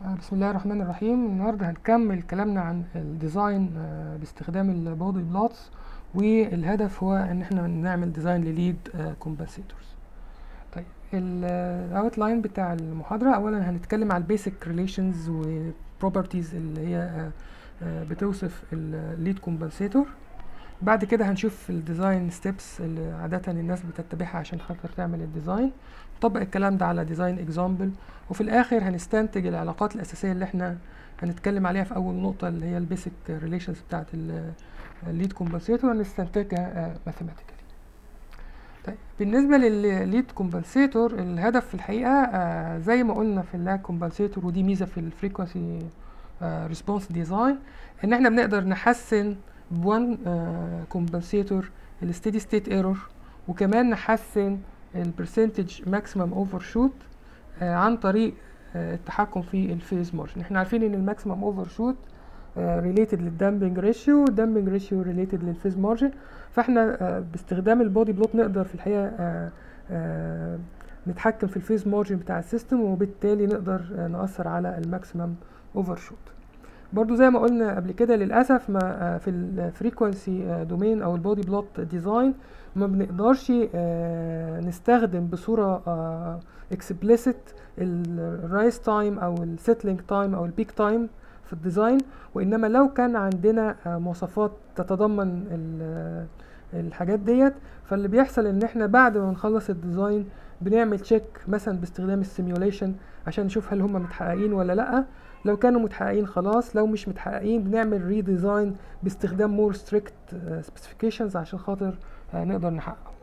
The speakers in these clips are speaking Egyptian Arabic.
آه، بسم الله الرحمن الرحيم النهارده هنكمل كلامنا عن الديزاين آه، باستخدام البودي بلوتس والهدف هو ان احنا نعمل ديزاين لليد كومبنسيتورز طيب الاوتلاين بتاع المحاضره اولا هنتكلم على البيسك ريليشنز وبروبرتيز اللي هي آه، آه، بتوصف الليد كومبنسيتور بعد كده هنشوف الديزاين ستيبس اللي عادة الناس بتتبعها عشان خاطر تعمل الديزاين نطبق الكلام ده على ديزاين اكزامبل وفي الاخر هنستنتج العلاقات الاساسية اللي احنا هنتكلم عليها في اول نقطة اللي هي البيسك ريليشنز بتاعت الليد كومبنسيتور هنستنتجها ماثيماتيكالي طيب بالنسبة للليد كومبنسيتور الهدف في الحقيقة آه، زي ما قلنا في اللاج كومبنسيتور ودي ميزة في الفريكونسي ريسبونس ديزاين ان احنا بنقدر نحسن بوان كومبنسيتور الستيدي ستيت ايرور وكمان نحسن البرسنتج ماكسيمم اوفر شوت عن طريق آه، التحكم في الفيز مارجن احنا عارفين ان الماكسيمم اوفر شوت ريليتد للدامبنج ريشيو والدامبنج ريشيو ريليتد للفيز مارجن فاحنا آه، باستخدام البودي بلوت نقدر في الحقيقه آه، آه، نتحكم في الفيز مارجن بتاع السيستم وبالتالي نقدر آه، نأثر على الماكسيمم اوفر شوت برضو زي ما قلنا قبل كده للاسف ما آه، في الفريكونسي دومين او البودي بلوت ديزاين ما بنقدرش آه، نستخدم بصوره اكسبليسيت الرايس تايم او السيتلينج تايم او البيك تايم في الديزاين وانما لو كان عندنا آه، مواصفات تتضمن ال- الحاجات ديت فاللي بيحصل ان احنا بعد ما نخلص الديزاين بنعمل تشيك مثلا باستخدام السيميوليشن عشان نشوف هل هم متحققين ولا لا لو كانوا متحققين خلاص لو مش متحققين بنعمل ريديزاين باستخدام مور ستريكت سبيسيفيكيشنز عشان خاطر آه، نقدر نحققه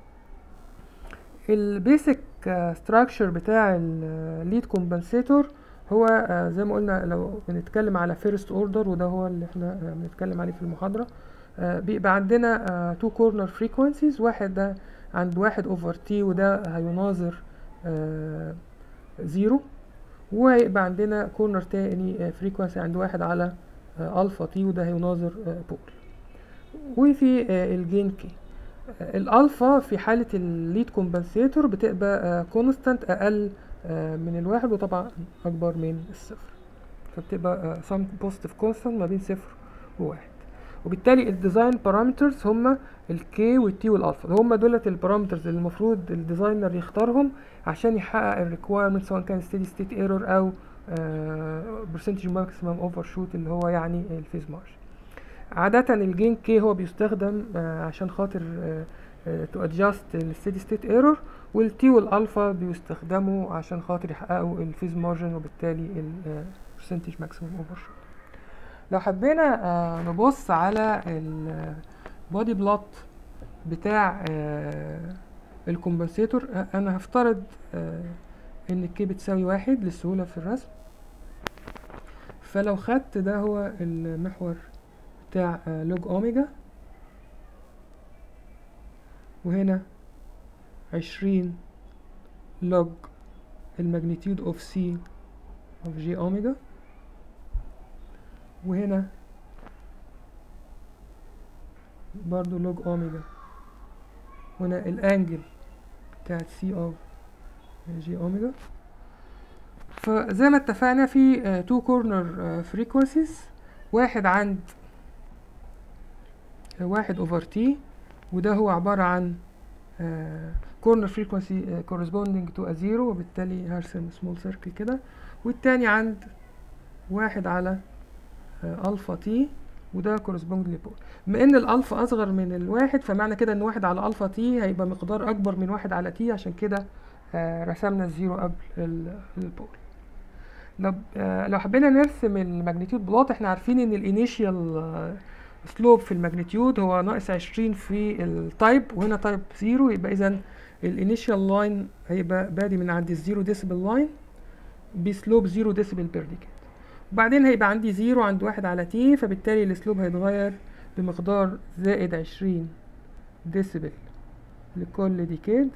البيسك ستراكشر بتاع الليد كومبنسيتور هو آه، زي ما قلنا لو بنتكلم على فيرست اوردر وده هو اللي احنا آه، بنتكلم عليه في المحاضره آه، بيبقى عندنا تو كورنر فريكوينسيز واحد ده عند واحد اوفر تي وده هيناظر زيرو وهيبقى عندنا كورنر تاني فريكوينسي عند واحد على الفا تي وده هيناظر بول وفي آه، الجين كي آه، الالفا في حالة الليد كومبنسيتور بتبقى كونستانت اقل آه، من الواحد وطبعا اكبر من الصفر فبتبقى سم بوزيتيف كونستانت ما بين صفر وواحد وبالتالي الديزاين بارامترز هما الكي والتي والالفا هما دولت البارامترز اللي المفروض الديزاينر يختارهم عشان يحقق الريكويرمنت سواء كان ستيدي ستيت ايرور او برسنتج ماكسيمم اوفر شوت اللي هو يعني الفيز مارج عادة الجين كي هو بيستخدم آه، عشان خاطر تو ادجاست الستيدي ستيت ايرور والتي والالفا بيستخدموا عشان خاطر يحققوا الفيز مارجن وبالتالي البرسنتج ماكسيمم اوفر شوت لو حبينا آه، نبص على البودي بلوت بتاع الكومبنسيتور انا هفترض آه، ان الكي بتساوي واحد للسهولة في الرسم فلو خدت ده هو المحور بتاع آه، لوج اوميجا وهنا عشرين لوج الماجنتيود اوف سي اوف جي اوميجا وهنا برضو لوج اوميجا هنا الانجل بتاعت سي اوف جي اوميجا فزي ما اتفقنا في تو كورنر فريكونسيز واحد عند واحد اوفر تي وده هو عبارة عن كورنر فريكونسي corresponding to a zero وبالتالي هرسم سمول سيركل كده والتاني عند واحد على الفا تي وده كورسبوند لبول بما ان الالفا اصغر من الواحد فمعنى كده ان واحد على الفا تي هيبقى مقدار اكبر من واحد على تي عشان كده آه، رسمنا الزيرو قبل ال- البول لو آه، لو حبينا نرسم الماجنتيود بلوت احنا عارفين ان الانيشيال سلوب في الماجنتيود هو ناقص عشرين في التايب وهنا تايب زيرو يبقى اذا الانيشيال لاين هيبقى بادي من عند الزيرو ديسيبل لاين بسلوب زيرو ديسيبل بير ديكيد وبعدين هيبقى عندي زيرو عند واحد على تي فبالتالي الاسلوب هيتغير بمقدار زائد عشرين ديسيبل لكل ديكيد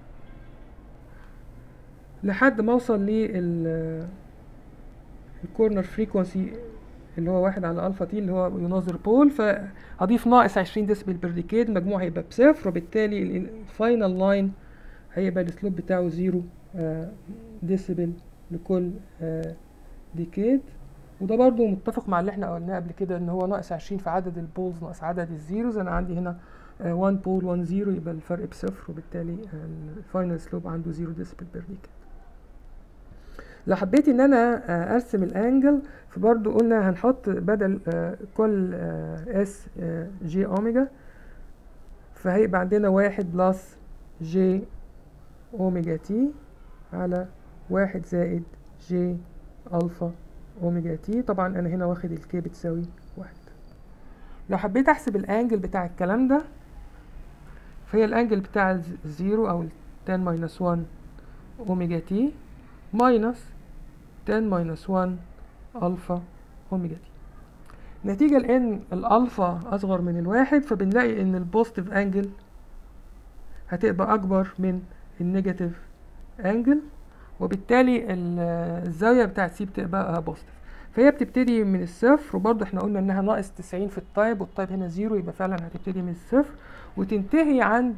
لحد ما اوصل لل الكورنر فريكونسي اللي هو واحد على الفا تي اللي هو يناظر بول فهضيف ناقص عشرين ديسبل بير ديكيد مجموع هيبقى بصفر وبالتالي الفاينل لاين هيبقى السلوب بتاعه زيرو ديسبل لكل ديكيد وده برضو متفق مع اللي احنا قلناه قبل كده ان هو ناقص عشرين في عدد البولز ناقص عدد الزيروز انا عندي هنا 1 بول 1 زيرو يبقى الفرق بصفر وبالتالي الفاينل سلوب عنده زيرو ديسبل بير ديكيد لو حبيت ان انا آه، ارسم الانجل فبرضو قلنا هنحط بدل آه، كل اس جي اوميجا فهيبقى عندنا واحد بلس جي اوميجا تي على واحد زائد جي الفا اوميجا تي طبعا انا هنا واخد الكي بتساوي واحد لو حبيت احسب الانجل بتاع الكلام ده فهي الانجل بتاع الز- الزيرو او ال 10 ماينس 1 اوميجا تي ماينس 10 ماينس 1 الفا اوميجا تي نتيجة لان الالفا اصغر من الواحد فبنلاقي ان البوزيتيف انجل هتبقى اكبر من النيجاتيف انجل وبالتالي ال- الزاوية بتاعت سي بتبقى بوزيتيف فهي بتبتدي من الصفر وبرضه احنا قلنا انها ناقص 90 في التايب والتايب هنا زيرو يبقى فعلا هتبتدي من الصفر وتنتهي عند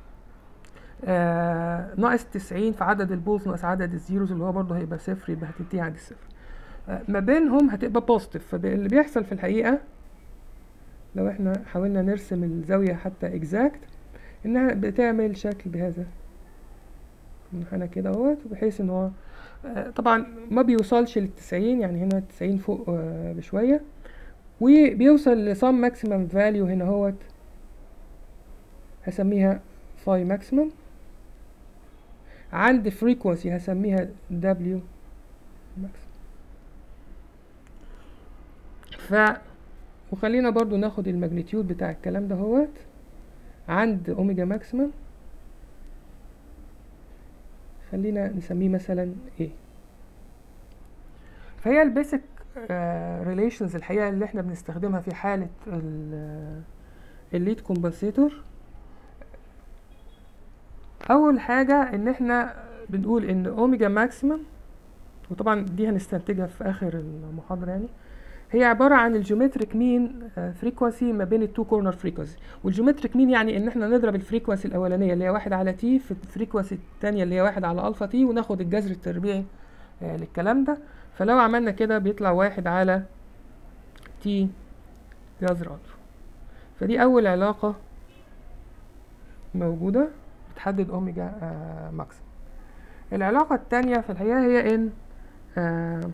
آه ناقص 90 في عدد البولز ناقص عدد الزيروز اللي هو برضه هيبقى صفر يبقى هتنتهي عند الصفر آه ما بينهم هتبقى بوزيتيف فاللي بيحصل في الحقيقة لو احنا حاولنا نرسم الزاوية حتى اكزاكت انها بتعمل شكل بهذا منحنى كده اهوت بحيث ان هو آه، طبعا ما بيوصلش للتسعين يعني هنا التسعين فوق آه، بشوية وبيوصل لصم ماكسيمم فاليو هنا اهوت هسميها فاي ماكسيمم عند فريكونسي هسميها دبليو ماكسيمم ف وخلينا برضو ناخد الماجنتيود بتاع الكلام ده هوت عند اوميجا ماكسيمم خلينا نسميه مثلا ايه فهي البيسك ريليشنز الحقيقه اللي احنا بنستخدمها في حاله الليد كومبنسيتور اول حاجه ان احنا بنقول ان اوميجا ماكسيمم وطبعا دي هنستنتجها في اخر المحاضره يعني هي عباره عن الجيومتريك مين فريكوانسي ما بين التو كورنر فريكوانسي والجيومتريك مين يعني ان احنا نضرب الفريكوانسي الاولانيه اللي هي واحد على تي في الفريكوانسي الثانيه اللي هي واحد على الفا تي وناخد الجذر التربيعي آه للكلام ده فلو عملنا كده بيطلع واحد على تي جذر الفا فدي اول علاقه موجوده بتحدد اوميجا آه ماكسيمم العلاقه الثانيه في الحقيقه هي ان آه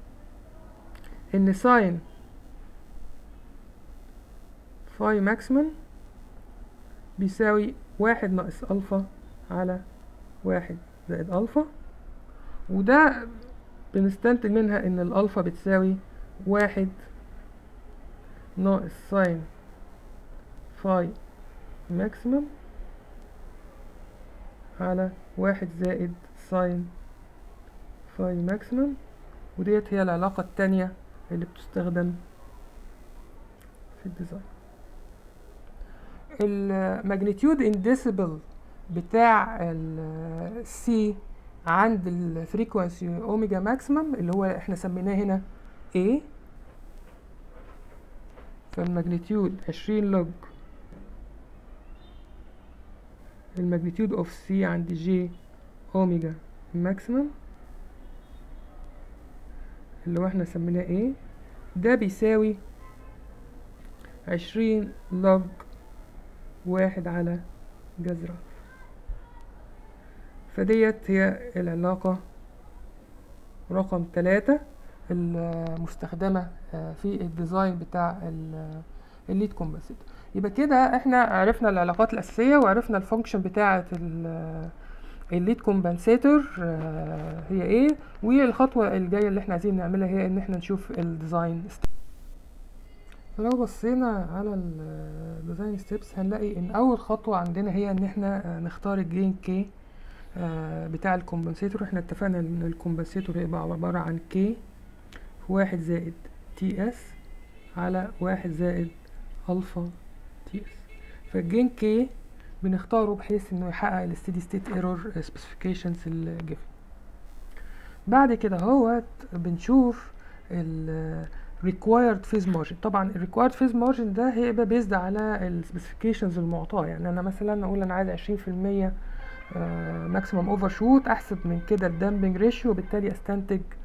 ان ساين فاي ماكسيمم بيساوي واحد ناقص الفا على واحد زائد الفا وده بنستنتج منها ان الالفا بتساوي واحد ناقص ساين فاي ماكسيمم على واحد زائد ساين فاي ماكسيمم وديت هي العلاقة التانية اللي بتستخدم في الديزاين الماجنتيود ان ديسيبل بتاع السي عند الفريكوانسي اوميجا ماكسيمم اللي هو احنا سميناه هنا A فالماجنتيود عشرين لوج الماجنتيود اوف سي عند جي اوميجا ماكسيمم اللي هو احنا سميناه ايه ده بيساوي عشرين لوج واحد على جذر فديت هي العلاقة رقم تلاتة المستخدمة في الديزاين بتاع الليد كومبنسيتور يبقى كده احنا عرفنا العلاقات الأساسية وعرفنا الفانكشن بتاعة الليد كومبنسيتور هي ايه والخطوة الجاية اللي احنا عايزين نعملها هي ان احنا نشوف الديزاين فلو بصينا على الديزاين ستيبس هنلاقي ان اول خطوة عندنا هي ان احنا نختار الجين كي بتاع الكومبنسيتور احنا اتفقنا ان الكومبنسيتور هيبقى عبارة عن كي في واحد زائد تي اس على واحد زائد الفا تي اس فالجين كي بنختاره بحيث انه يحقق الستيدي ستيت ايرور سبيسيفيكيشنز الجيفن بعد كده هو بنشوف ال required phase margin طبعا ال required phase margin ده هيبقى بيزد على السبيسيفيكيشنز المعطاه يعني انا مثلا اقول انا عايز عشرين في المية ماكسيمم اوفر شوت احسب من كده الدامبنج ريشيو وبالتالي استنتج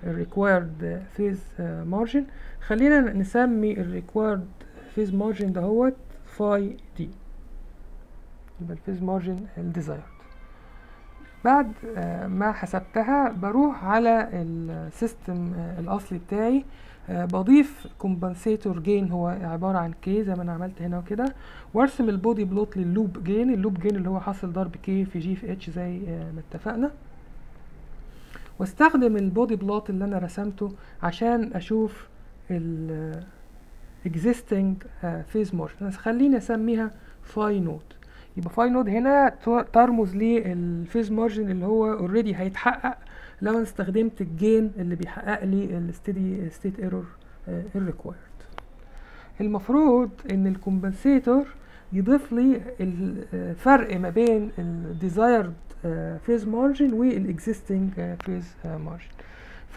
الريكوايرد فيز مارجن خلينا نسمي الريكوايرد فيز مارجن دهوت فاي دي يبقى الفيز مارجن الديزايرد بعد آه، ما حسبتها بروح على السيستم آه، الاصلي بتاعي آه، بضيف كومبنسيتور جين هو عبارة عن كي زي ما انا عملت هنا وكده وارسم البودي بلوت لللوب جين اللوب جين اللي هو حاصل ضرب كي في جي في اتش زي ما اتفقنا واستخدم البودي بلوت اللي انا رسمته عشان اشوف ال existing phase motion خليني اسميها فاي نود يبقى فاي نود هنا ترمز للفيز مارجن اللي هو اوريدي هيتحقق لو انا استخدمت الجين اللي بيحقق لي الستيدي ستيت ايرور الريكوايرد المفروض ان الكومبنسيتور يضيف لي الفرق ما بين الديزايرد فيز مارجن والاكزيستنج فيز مارجن ف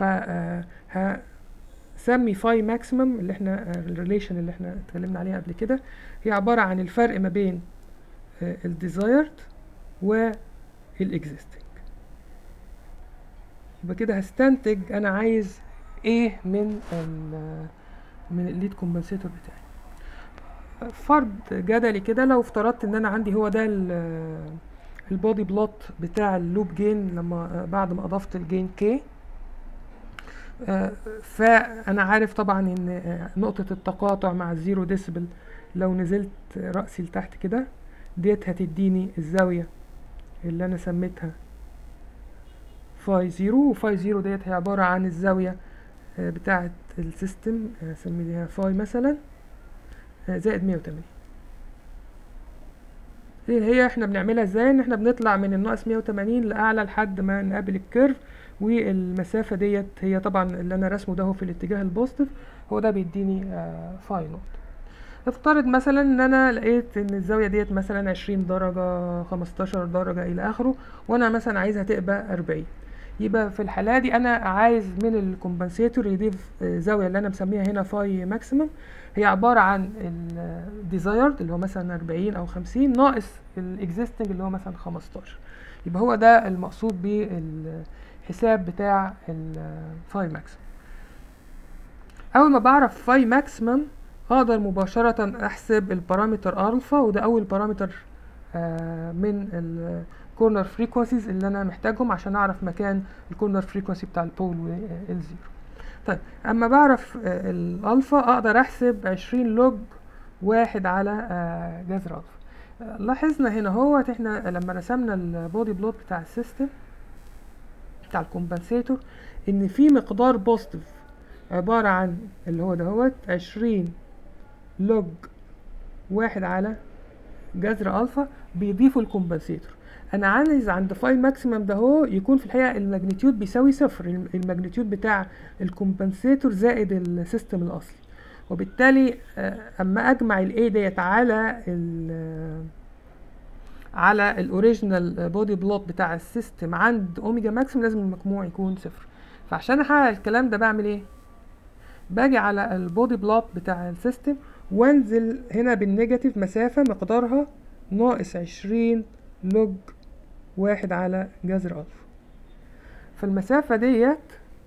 سمي فاي ماكسيمم اللي احنا الريليشن اللي احنا اتكلمنا عليها قبل كده هي عباره عن الفرق ما بين الديزايرد والاكزيستنج يبقى كده هستنتج انا عايز ايه من ال من الليد كومبنسيتور بتاعي فرض جدلي كده لو افترضت ان انا عندي هو ده البودي بلوت بتاع اللوب جين لما بعد ما اضفت الجين كي فانا عارف طبعا ان نقطة التقاطع مع الزيرو ديسبل لو نزلت رأسي لتحت كده ديت هتديني الزاوية اللي انا سميتها فاي زيرو وفاي زيرو ديت هي عبارة عن الزاوية بتاعة السيستم اسميها فاي مثلا زائد مية وتمانين هي هي احنا بنعملها ازاي ان احنا بنطلع من الناقص مية وتمانين لاعلى لحد ما نقابل الكيرف والمسافة ديت هي طبعا اللي انا رسمه ده هو في الاتجاه البوزيتيف هو ده بيديني فاي نوت افترض مثلا ان انا لقيت ان الزاوية ديت مثلا عشرين درجة خمستاشر درجة الى اخره وانا مثلا عايزها تبقى اربعين يبقى في الحالة دي انا عايز من الكومبنسيتور يضيف زاوية اللي انا مسميها هنا فاي ماكسيمم هي عبارة عن الديزايرد اللي هو مثلا اربعين او خمسين ناقص الاكزيستنج اللي هو مثلا خمستاشر يبقى هو ده المقصود بالحساب بتاع الفاي ماكسيمم اول ما بعرف فاي ماكسيمم اقدر مباشرة احسب البارامتر الفا وده اول بارامتر آه من الكورنر فريكونسيز اللي انا محتاجهم عشان اعرف مكان الكورنر فريكونسي بتاع البول والزيرو طيب اما بعرف آه الالفا اقدر احسب عشرين لوج واحد على آه جذر الفا لاحظنا هنا هو احنا لما رسمنا البودي بلوت بتاع السيستم بتاع الكومبنسيتور ان في مقدار بوزيتيف عبارة عن اللي هو دهوت عشرين لوج واحد على جذر الفا بيضيفوا الكومبنسيتور انا عايز عند فاي ماكسيمم ده هو يكون في الحقيقه الماجنتيود بيساوي صفر الماجنتيود بتاع الكومبنسيتور زائد السيستم الاصلي وبالتالي اما اجمع الاي ديت على ال على الاوريجينال بودي بلوت بتاع السيستم عند اوميجا ماكسيم لازم المجموع يكون صفر فعشان احقق الكلام ده بعمل ايه باجي على البودي بلوت بتاع السيستم وانزل هنا بالنيجاتيف مسافة مقدارها ناقص عشرين لوج واحد على جذر ألفا فالمسافة ديت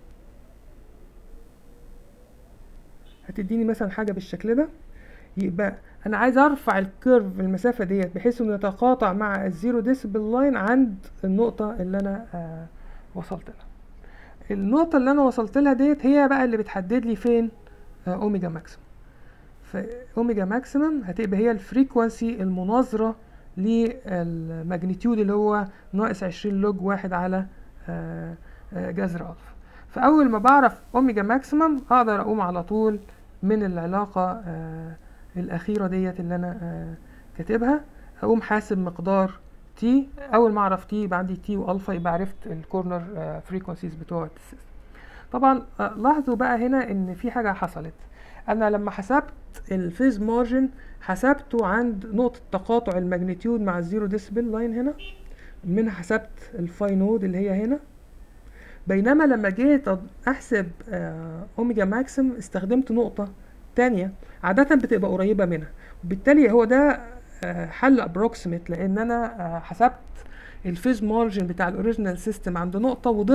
هتديني مثلا حاجة بالشكل ده يبقى أنا عايز أرفع الكيرف المسافة ديت بحيث إنه يتقاطع مع الزيرو ديسبل لاين عند النقطة اللي أنا آه وصلت لها النقطة اللي أنا وصلت لها ديت هي بقى اللي بتحدد لي فين آه أوميجا ماكسيمم فأوميجا ماكسيمم هتبقى هي الفريكوانسي المناظرة للماجنتيود اللي هو ناقص عشرين لوج واحد على آه آه جذر ألفا فأول ما بعرف أوميجا ماكسيمم أقدر أقوم على طول من العلاقة الأخيرة ديت اللي أنا كاتبها أقوم حاسب مقدار تي اول ما اعرف تي يبقى عندي تي والفا يبقى عرفت الكورنر فريكونسيز بتوع السيستم طبعا لاحظوا بقى هنا ان في حاجه حصلت انا لما حسبت الفيز مارجن حسبته عند نقطه تقاطع الماجنتيود مع الزيرو ديسبل لاين هنا منها حسبت الفاي نود اللي هي هنا بينما لما جيت احسب اوميجا ماكسيم استخدمت نقطه تانية عادة بتبقى قريبة منها وبالتالي هو ده حل ابروكسيميت لان انا حسبت الفيز مارجن بتاع الاوريجينال سيستم عند نقطة وضفت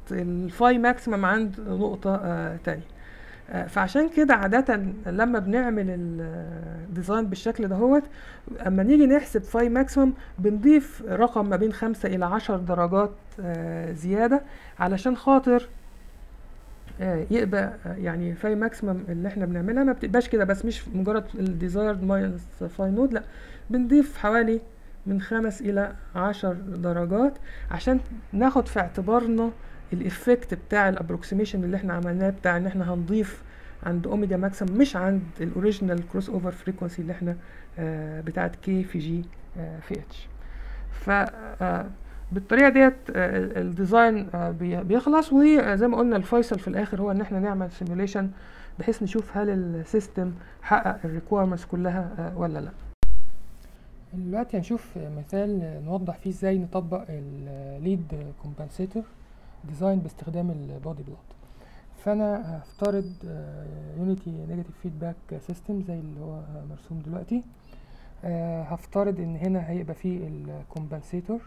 الفاي ماكسيمم عند نقطة آه تانية آه فعشان كده عادة لما بنعمل الديزاين بالشكل دهوت اما نيجي نحسب فاي ماكسيمم بنضيف رقم ما بين خمسة إلى عشر درجات آه زيادة علشان خاطر آه يبقى آه يعني فاي ماكسيمم اللي احنا بنعملها ما بتبقاش كده بس مش مجرد الديزايرد ماينس فاي نود لا بنضيف حوالي من خمس الى عشر درجات عشان ناخد في اعتبارنا الافكت بتاع الابروكسيميشن اللي احنا عملناه بتاع ان احنا هنضيف عند اوميجا ماكسيمم مش عند الاوريجينال كروس اوفر فريكونسي اللي احنا آه بتاعت كي في جي آه في اتش ف آه بالطريقه ديت الديزاين بيخلص وزي ما قلنا الفيصل في الاخر هو ان احنا نعمل سيموليشن بحيث نشوف هل السيستم حقق الريكويرمنتس كلها ولا لا دلوقتي هنشوف مثال نوضح فيه ازاي نطبق الليد كومبنسيتور ديزاين باستخدام البودي بلوت فانا هفترض يونيتي نيجاتيف فيدباك سيستم زي اللي هو مرسوم دلوقتي هفترض ان هنا هيبقى فيه الكومبنسيتور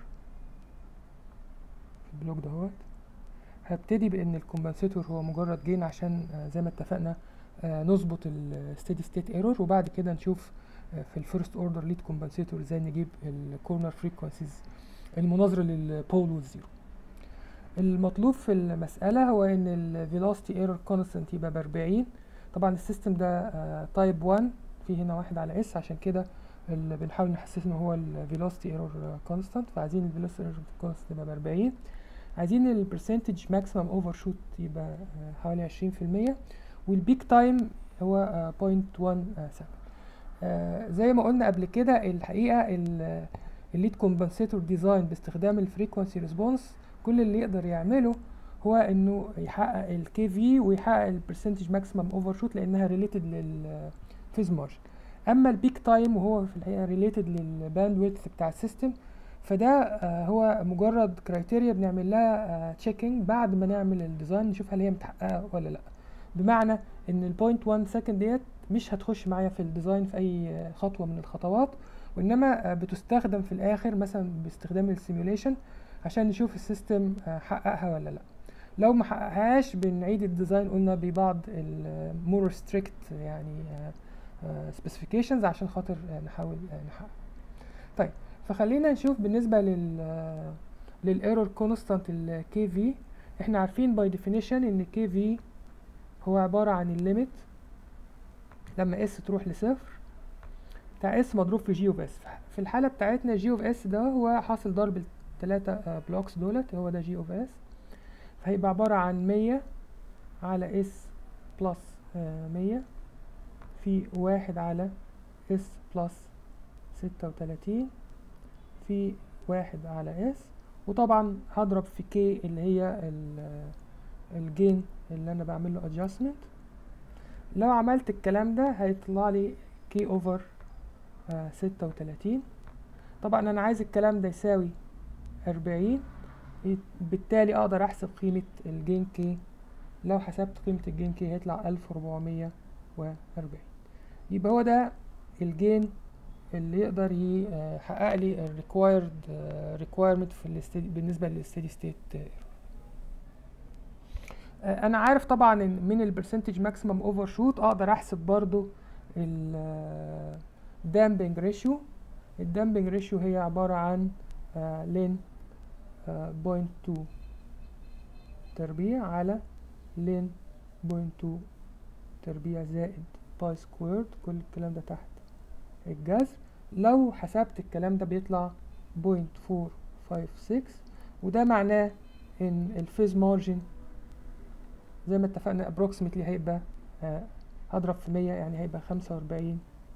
البلوك دهوت هبتدي بان الكومبنسيتور هو مجرد جين عشان زي ما اتفقنا نظبط الستيدي ستيت ايرور وبعد كده نشوف في الفيرست اوردر ليد كومبنسيتور ازاي نجيب الكورنر فريكونسيز المناظره للبول والزيرو المطلوب في المسألة هو ان الفيلوسيتي ايرور كونستنت يبقى بأربعين طبعا السيستم ده تايب 1 في هنا واحد على اس عشان كده اللي بنحاول نحسس ان هو الفيلوسيتي ايرور كونستنت فعايزين الفيلوسيتي ايرور كونستنت يبقى بأربعين عايزين البرسنتج ماكسيمم اوفر شوت يبقى حوالي عشرين في المية والبيك تايم هو بوينت وان سبعة آه زي ما قلنا قبل كده الحقيقه الليد كومبنسيتور ديزاين باستخدام الفريكوانسي ريسبونس كل اللي يقدر يعمله هو انه يحقق الكي في ويحقق البرسنتج ماكسيمم اوفر شوت لانها ريليتد للفيز مارجن اما البيك تايم وهو في الحقيقه ريليتد للباند ويدث بتاع السيستم فده آه هو مجرد كرايتيريا بنعمل لها تشيكينج بعد ما نعمل الديزاين نشوف هل هي متحققه ولا لا بمعنى ان البوينت 1 سكند ديت مش هتخش معايا في الديزاين في اي خطوه من الخطوات وانما بتستخدم في الاخر مثلا باستخدام السيميوليشن عشان نشوف السيستم حققها ولا لا لو ما حققهاش بنعيد الديزاين قلنا ببعض المور ستريكت يعني سبيسيفيكيشنز عشان خاطر نحاول نحقق طيب فخلينا نشوف بالنسبه لل للايرور كونستانت الكي في احنا عارفين باي ديفينيشن ان كي في هو عباره عن الليميت لما اس تروح لصفر بتاع اس مضروب في جي اوف اس في الحاله بتاعتنا جي اوف اس ده هو حاصل ضرب الثلاثه بلوكس دولت هو ده جي اوف اس فهيبقى عباره عن مية على اس بلس مية في واحد على اس بلس ستة وتلاتين في واحد على اس وطبعا هضرب في كي اللي هي الجين اللي انا بعمل له adjustment لو عملت الكلام ده هيطلع لي كي اوفر ستة وتلاتين طبعا انا عايز الكلام ده يساوي اربعين بالتالي اقدر احسب قيمة الجين كي لو حسبت قيمة الجين كي هيطلع الف وربعمية واربعين يبقى هو ده الجين اللي يقدر يحقق لي الريكوايرد ريكوايرمنت في الاستدي بالنسبة للستيدي ستيت انا عارف طبعا ان من البرسنتج ماكسيمم اوفر شوت اقدر احسب برضو الدامبنج ريشيو الدامبنج ريشيو هي عبارة عن لين بوينت تو تربيع على لين بوينت تو تربيع زائد باي سكويرد كل الكلام ده تحت الجذر لو حسبت الكلام ده بيطلع بوينت فور فايف سكس وده معناه ان الفيز مارجن زي ما اتفقنا approximately هيبقى آه هضرب في مية يعني هيبقى خمسة وأربعين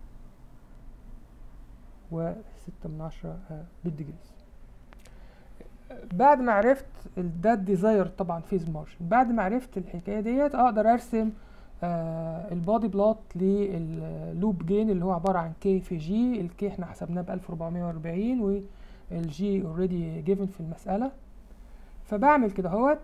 وستة من عشرة آه بالديجريز بعد ما عرفت ده الديزاير طبعا فيز مارجن بعد ما عرفت الحكاية ديت أقدر أرسم آه البادي بلوت لللوب جين اللي هو عبارة عن كي في جي الكي احنا حسبناه بألف وربعمية وأربعين والجي اوريدي جيفن في المسألة فبعمل كده اهوت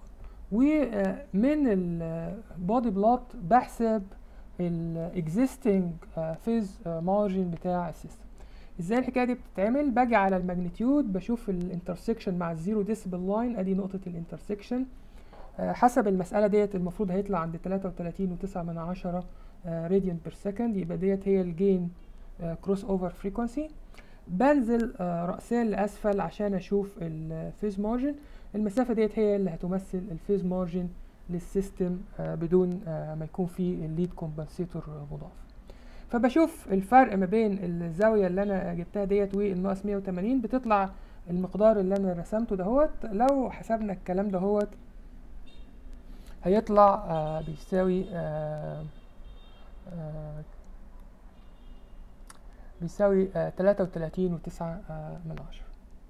ومن البودي بلوت بحسب الاكزيستنج فيز مارجن بتاع السيستم ازاي الحكايه دي بتتعمل باجي على الماجنتيود بشوف الانترسكشن مع الزيرو ديسيبل لاين ادي نقطه الانترسكشن آه، حسب المسألة ديت المفروض هيطلع عند 33 وتسعة من عشرة راديان بير سكند يبقى ديت هي الجين كروس اوفر فريكونسي بنزل آه، رأسيا لأسفل عشان أشوف الفيز مارجن المسافة ديت هي اللي هتمثل الفيز مارجن للسيستم آه، بدون آه، ما يكون فيه الليد كومبنسيتور مضاف فبشوف الفرق ما بين الزاوية اللي أنا جبتها ديت والناقص 180 بتطلع المقدار اللي أنا رسمته دهوت لو حسبنا الكلام دهوت هيطلع آه بيساوي آه آه بيساوي آه تلاتة وتلاتين وتسعة آه من عشرة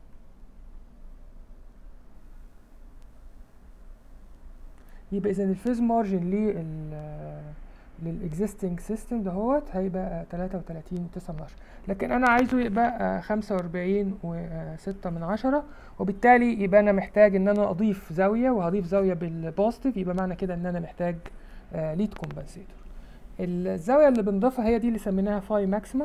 يبقى إذا الفيز مارجن لل للإكزيستنج سيستم دهوت هيبقى تلاتة وتلاتين وتسعة من عشرة لكن أنا عايزه يبقى خمسة وأربعين وستة من عشرة وبالتالي يبقى أنا محتاج إن أنا أضيف زاوية وهضيف زاوية بالبوزيتيف يبقى معنى كده إن أنا محتاج ليد كومبنسيتور الزاوية اللي بنضيفها هي دي اللي سميناها فاي ماكسيمم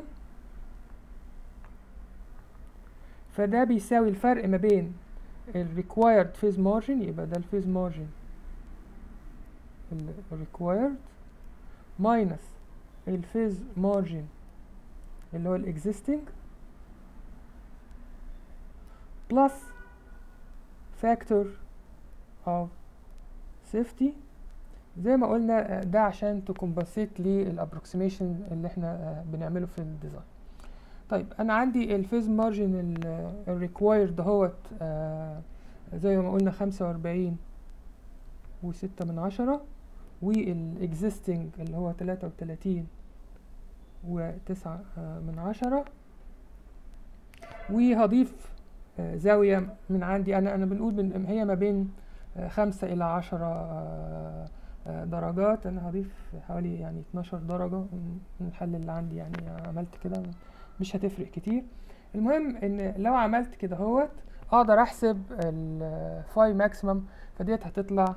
فده بيساوي الفرق ما بين ال required phase margin يبقى ده الفيز margin ال required minus الفيز margin اللي هو ال existing plus factor of safety زي ما قلنا ده عشان تكمبنسيت للابروكسيميشن اللي احنا بنعمله في الديزاين طيب انا عندي الفيز مارجن الريكوايرد دهوت آه زي ما قلنا خمسة واربعين وستة من عشرة والاكزيستنج اللي هو تلاتة وتلاتين وتسعة آه من عشرة وهضيف آه زاوية من عندي انا انا بنقول من هي ما بين آه خمسة الى عشرة آه درجات انا هضيف حوالي يعني 12 درجة من الحل اللي عندي يعني عملت كده مش هتفرق كتير المهم ان لو عملت كده هوت اقدر احسب الفاي ماكسيمم فديت هتطلع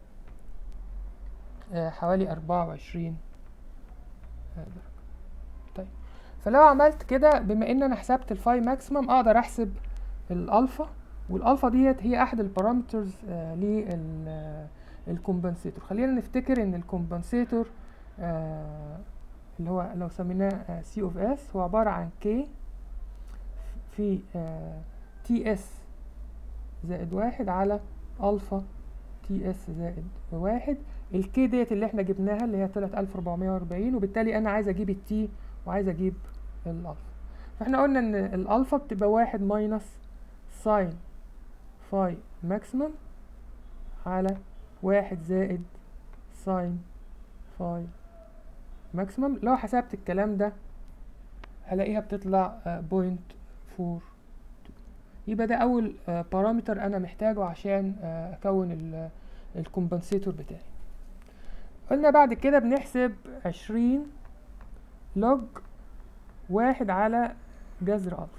حوالي اربعة وعشرين درجة طيب فلو عملت كده بما ان انا حسبت الفاي ماكسيمم اقدر احسب الالفا والالفا ديت هي احد البارامترز لل الكومبنسيتور خلينا نفتكر ان الكومبنسيتور آه اللي هو لو سميناه سي اوف اس هو عبارة عن كي في تي اس زائد واحد على الفا تي اس زائد واحد الكي ديت اللي احنا جبناها اللي هي طلعت الف اربعمية واربعين وبالتالي انا عايز اجيب التي وعايز اجيب الالفا فاحنا قلنا ان الالفا بتبقى واحد ماينس ساين فاي ماكسيمم على واحد زائد ساين فاي ماكسيمم لو حسبت الكلام ده هلاقيها بتطلع بوينت فور يبقى ده اول بارامتر انا محتاجه عشان اكون الكومبنسيتور بتاعي قلنا بعد كده بنحسب عشرين لوج واحد على جذر الفا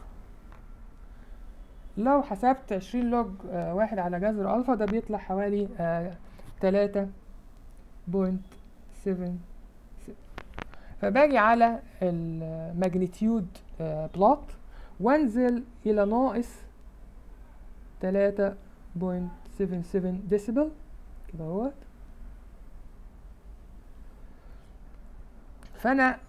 لو حسبت عشرين لوج واحد على جذر الفا ده بيطلع حوالي تلاتة بوينت سفن فباجي على الماجنتيود بلوت وانزل الى ناقص تلاتة بوينت سفن سفن ديسيبل كده اهوت فانا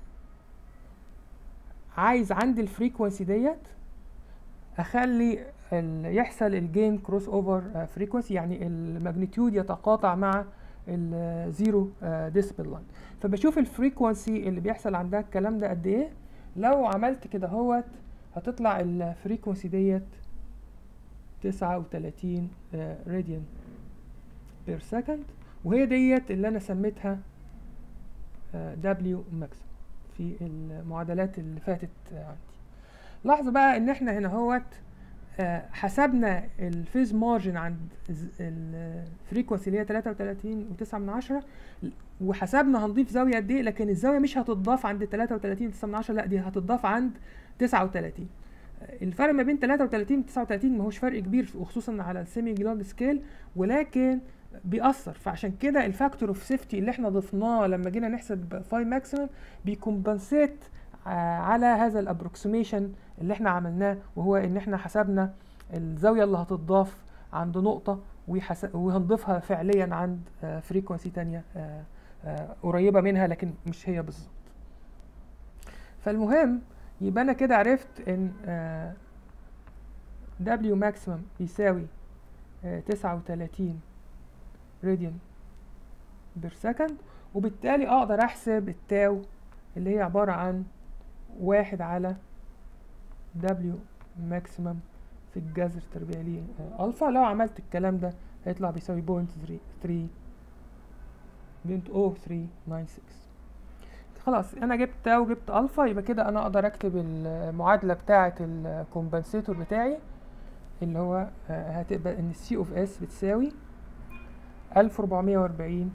عايز عند الفريكونسي ديت اخلي يحصل الجين كروس اوفر فريكونسي يعني الماجنتيود يتقاطع مع الزيرو ديسبل لاين فبشوف الفريكونسي اللي بيحصل عندها الكلام ده قد ايه لو عملت كده هوت هتطلع الفريكونسي ديت تسعة وتلاتين راديان بير سكند وهي ديت اللي انا سميتها دبليو ماكسيمم في المعادلات اللي فاتت عندي لاحظوا بقى ان احنا هنا هوت حسبنا الفيز مارجن عند الفريكونسي اللي هي 33 و9 من عشرة وحسبنا هنضيف زاويه قد ايه لكن الزاويه مش هتضاف عند 33 و9 من عشرة لا دي هتضاف عند 39 الفرق ما بين 33 و 39 ما هوش فرق كبير وخصوصا على السيمي جلاند سكيل ولكن بيأثر فعشان كده الفاكتور اوف سيفتي اللي احنا ضفناه لما جينا نحسب فاي ماكسيمم بيكمبنسيت على هذا الابروكسيميشن اللي احنا عملناه وهو ان احنا حسبنا الزاويه اللي هتضاف عند نقطه ويحس... وهنضيفها فعليا عند فريكونسي تانية آه، آه، قريبة منها لكن مش هي بالظبط فالمهم يبقى انا كده عرفت ان آه، W maximum يساوي تسعة وتلاتين راديان بير سكند وبالتالي اقدر احسب التاو اللي هي عبارة عن واحد على W maximum في الجذر تربيع ليه آه، الفا لو عملت الكلام ده هيطلع بيساوي بوينت 3 بوينت او 396 خلاص انا جبت تاو وجبت الفا يبقى كده انا اقدر اكتب المعادله بتاعه الكومبنسيتور بتاعي اللي هو آه، هتبقى ان السي اوف اس بتساوي 1440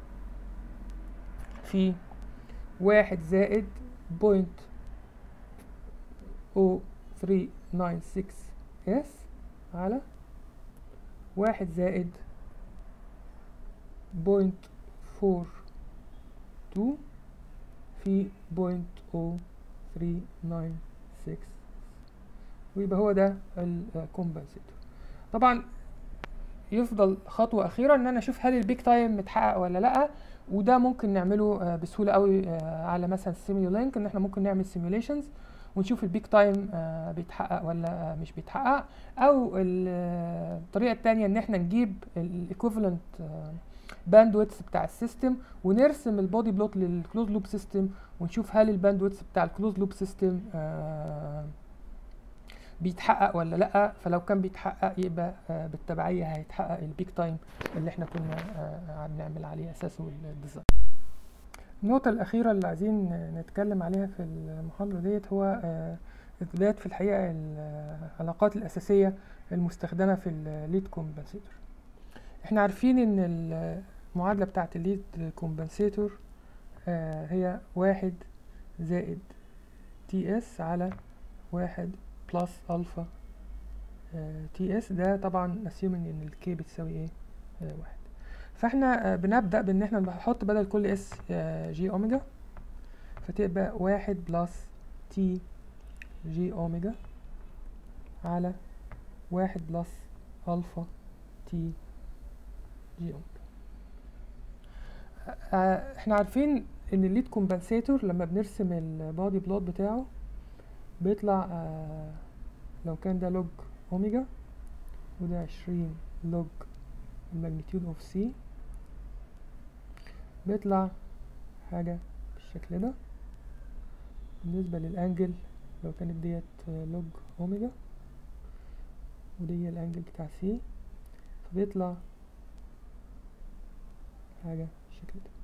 في واحد زائد بوينت او 396 اس على واحد زائد بوينت فور تو في بوينت او ثري ناين سكس ويبقى هو ده الكومبنسيتور طبعا يفضل خطوة أخيرة إن أنا أشوف هل البيك تايم متحقق ولا لأ وده ممكن نعمله آه، بسهولة قوي آه، على مثلا سيميو لينك إن إحنا ممكن نعمل سيميوليشنز ونشوف البيك تايم آه، بيتحقق ولا آه، مش بيتحقق او ال- آه، الطريقه التانية ان احنا نجيب الايكوفالنت باندويتس بتاع السيستم ونرسم البودي بلوت للكلوز لوب سيستم ونشوف هل الباندويتس بتاع الكلوز لوب سيستم بيتحقق ولا لا فلو كان بيتحقق يبقى آه، بالتبعيه هيتحقق البيك تايم اللي احنا كنا آه، بنعمل عليه اساسه الديزاين النقطة الأخيرة اللي عايزين نتكلم عليها في المحاضرة ديت هو آه، إثبات في الحقيقة العلاقات الأساسية المستخدمة في الليد كومبنسيتور احنا عارفين ان المعادلة بتاعة الليد كومبنسيتور هي واحد زائد تي اس على واحد بلس ألفا تي اس ده طبعا assuming ان الكي بتساوي ايه آه، واحد فاحنا آه، بنبدأ بان احنا نحط بدل كل اس آه، جي اوميجا فتبقى واحد بلس تي جي اوميجا على واحد بلس الفا تي جي اوميجا آه، احنا عارفين ان الليد كومبنسيتور لما بنرسم البادي بلوت بتاعه بيطلع آه، لو كان ده لوج اوميجا وده عشرين لوج الماجنتيود اوف سي بيطلع حاجة بالشكل ده بالنسبة للانجل لو كانت ديت آه، لوج اوميجا ودي الانجل بتاع سي فبيطلع حاجة بالشكل ده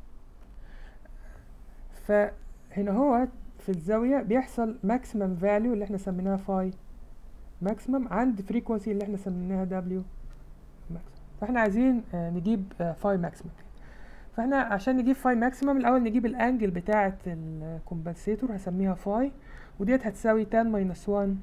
فهنا هو في الزاوية بيحصل ماكسيمم فاليو اللي احنا سميناها فاي ماكسيمم عند فريكونسي اللي احنا سميناها دبليو ماكسيمم فاحنا عايزين آه، نجيب فاي ماكسيمم فاحنا عشان نجيب فاي ماكسيمم الاول نجيب الانجل بتاعه الكومبنسيتور هسميها فاي وديت هتساوي tan ماينس 1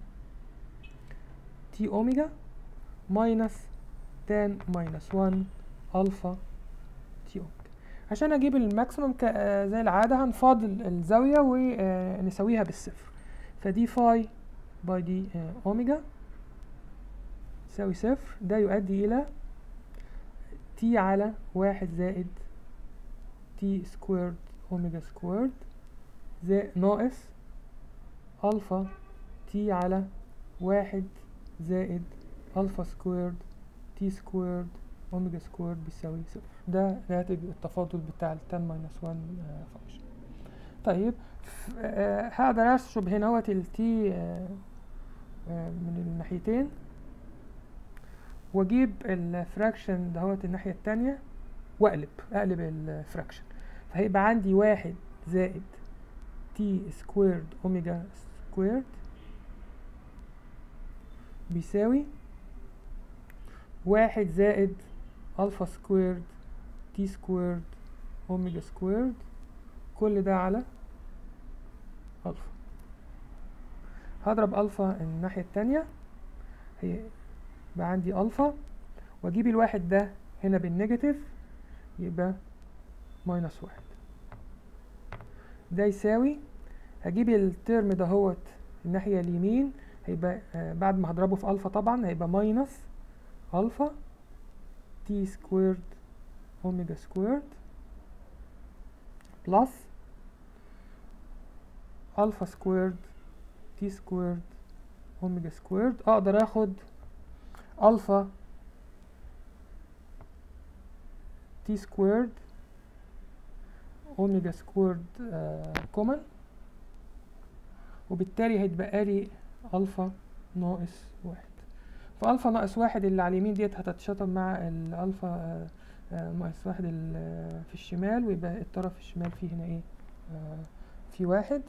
تي اوميجا ماينس tan ماينس 1 الفا تي اوميجا عشان اجيب الماكسيمم ك- آه، زي العاده هنفاضل الزاويه ونساويها بالصفر فدي فاي باي دي آه، اوميجا تساوي صفر ده يؤدي الى تي على واحد زائد تي سكويرد اوميجا سكويرد زائد ناقص الفا تي على واحد زائد الفا سكويرد تي سكويرد اوميجا سكويرد بيساوي صفر ده ناتج التفاضل بتاع التان ماينس 1 فانكشن طيب ف- آه، هقدر اشرب هنا هوت التي من الناحيتين واجيب الفراكشن دهوت الناحية التانية واقلب اقلب الفراكشن فهيبقى عندي واحد زائد تي سكويرد اوميجا سكويرد بيساوي واحد زائد الفا سكويرد تي سكويرد اوميجا سكويرد كل ده على الفا هضرب الفا الناحية التانية هي يبقى عندي الفا واجيب الواحد ده هنا بالنيجاتيف يبقى ماينس واحد ده يساوي هجيب الترم دهوت الناحية اليمين هيبقى آه بعد ما هضربه في الفا طبعا هيبقى ماينس الفا تي سكويرد اوميجا سكويرد بلس الفا سكويرد تي سكويرد اوميجا سكويرد اقدر اخد الفا تي سكويرد اوميجا سكويرد كومن وبالتالي هيتبقى لي الفا ناقص واحد فالفا ناقص واحد اللي على اليمين ديت هتتشطب مع الالفا آه، آه، ناقص واحد ال- في الشمال ويبقى الطرف الشمال فيه هنا ايه آه، في واحد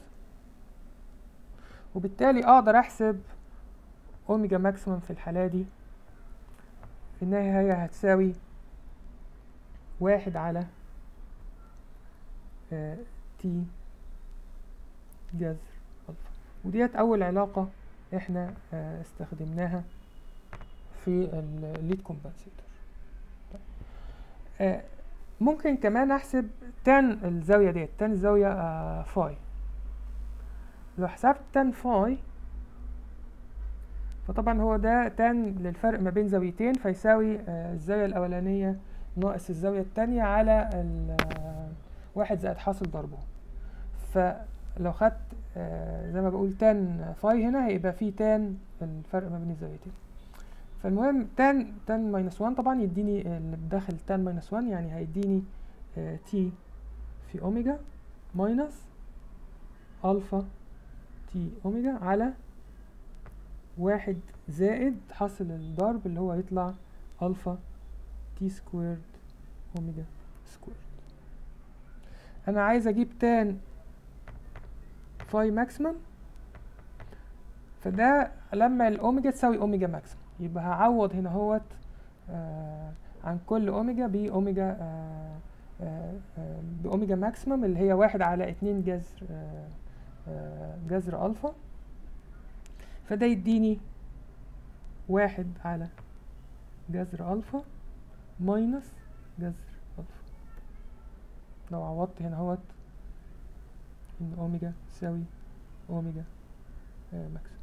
وبالتالي اقدر احسب اوميجا ماكسيمم في الحالة دي في النهاية هي هتساوي واحد على آه، تي جذر الفا وديت اول علاقة احنا آه، استخدمناها في الليد كومبنسيتور ممكن كمان احسب تان الزاوية ديت تان الزاوية آه، فاي لو حسبت تان فاي فطبعا هو ده تان للفرق ما بين زاويتين فيساوي آه، الزاوية الأولانية ناقص الزاوية التانية على ال- آه، واحد زائد حاصل ضربهم فلو خدت آه، زي ما بقول تان فاي هنا هيبقى فيه تان الفرق ما بين الزاويتين فالمهم تان تان ماينس 1 طبعا يديني اللي بداخل تان ماينس 1 يعني هيديني تي في اوميجا ماينس الفا تي اوميجا على واحد زائد حاصل الضرب اللي هو يطلع الفا تي سكويرد اوميجا سكويرد انا عايز اجيب تان فاي ماكسيمم فده لما الاوميجا تساوي اوميجا ماكسيمم يبقى هعوض هنا هوت آه عن كل اوميجا باوميجا آه آه آه باوميجا ماكسيمم اللي هي واحد على اتنين جذر آه آه جذر الفا فده يديني واحد على جذر الفا ماينس جذر الفا لو عوضت هنا اهوت ان اوميجا تساوي اوميجا آه ماكسيمم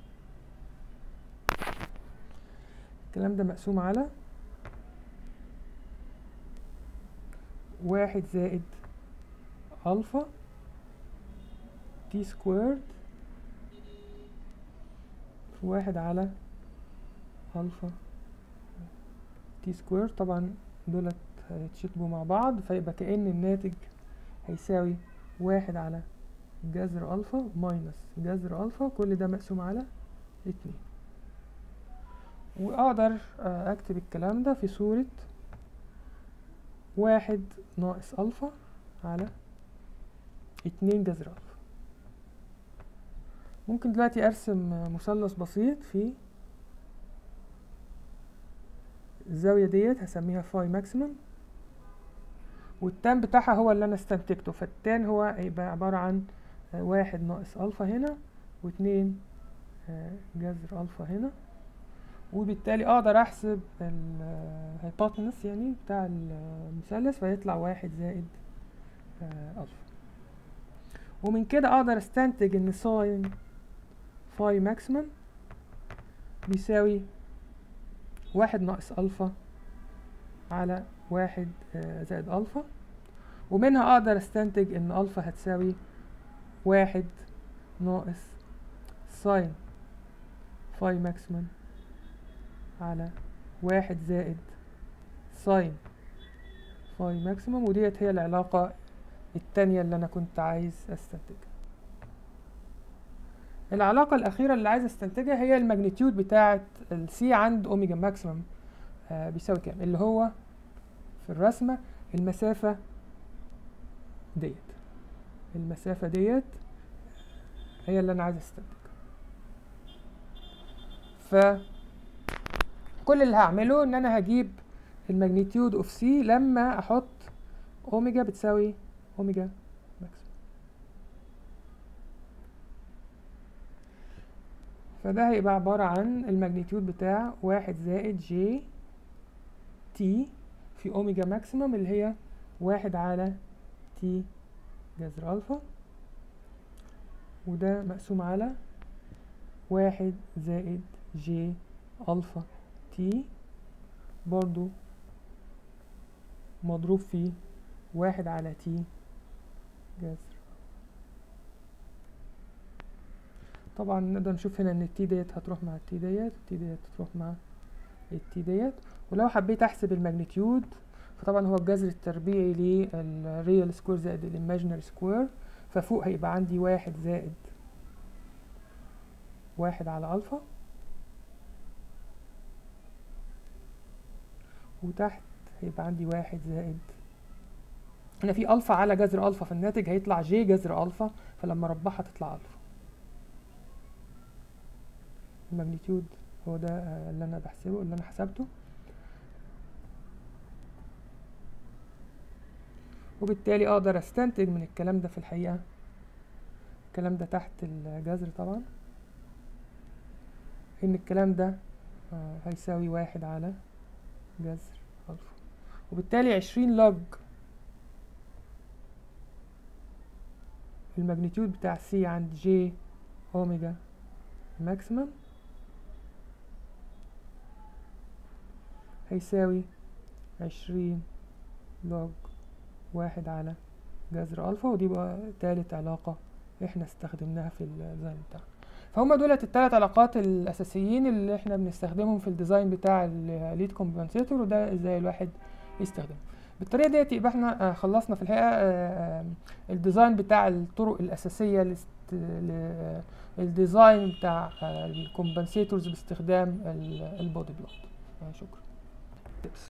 الكلام ده مقسوم على واحد زائد الفا تي سكويرد في واحد على الفا تي سكوير طبعا دولت هيتشطبوا مع بعض فيبقى كأن الناتج هيساوي واحد على جذر الفا ماينس جذر الفا كل ده مقسوم على اتنين واقدر آه، اكتب الكلام ده في صورة واحد ناقص الفا على اتنين جذر الفا ممكن دلوقتي ارسم آه، مثلث بسيط في الزاوية ديت هسميها فاي ماكسيمم والتان بتاعها هو اللي انا استنتجته فالتان هو هيبقى عبارة عن آه، واحد ناقص الفا هنا واتنين آه، جذر الفا هنا وبالتالي اقدر احسب الهايبوتنس يعني بتاع المثلث فيطلع واحد زائد آه، الفا ومن كده اقدر استنتج ان ساين فاي ماكسيمم بيساوي واحد ناقص الفا على واحد آه، زائد الفا ومنها اقدر استنتج ان الفا هتساوي واحد ناقص ساين فاي ماكسيمم على واحد زائد ساين فاي ماكسيمم وديت هي العلاقة التانية اللي أنا كنت عايز أستنتجها العلاقة الأخيرة اللي عايز أستنتجها هي الماجنتيود بتاعة السي عند أوميجا ماكسيمم آه بيساوي كام اللي هو في الرسمة المسافة ديت المسافة ديت هي اللي أنا عايز أستنتجها ف كل اللي هعمله ان انا هجيب الماجنتيود اوف سي لما احط اوميجا بتساوي اوميجا ماكسيمم فده هيبقى عبارة عن الماجنتيود بتاع واحد زائد جي تي في اوميجا ماكسيمم اللي هي واحد على تي جذر الفا وده مقسوم على واحد زائد جي الفا تي برضو مضروب في واحد على تي جذر طبعا نقدر نشوف هنا ان التي ديت هتروح مع التي ديت التي ديت هتروح مع التي ديت ولو حبيت احسب الماجنتيود فطبعا هو الجذر التربيعي للريال سكوير زائد الايماجينري سكوير ففوق هيبقى عندي واحد زائد واحد على الفا وتحت هيبقى عندي واحد زائد هنا في الفا على جذر الفا فالناتج هيطلع جي جذر الفا فلما اربعها تطلع الفا الماجنتيود هو ده آه، اللي انا بحسبه اللي انا حسبته وبالتالي اقدر استنتج من الكلام ده في الحقيقة الكلام ده تحت الجذر طبعا ان الكلام ده آه، هيساوي واحد على جذر الفا وبالتالي عشرين لوج الماجنتيود بتاع سي عند جي اوميجا ماكسيمم هيساوي عشرين لوج واحد على جذر الفا ودي بقى تالت علاقة احنا استخدمناها في الديزاين بتاعنا فهم دولت التلات علاقات الاساسيين اللي احنا بنستخدمهم في الديزاين بتاع الليد كومبنسيتور وده ازاي الواحد يستخدمه بالطريقه ديت يبقى احنا آه، خلصنا في الحقيقه آه، آه، الديزاين بتاع الطرق الاساسيه لست... ل- آه، الديزاين بتاع الكومبنسيتورز باستخدام البودي بلوت شكرا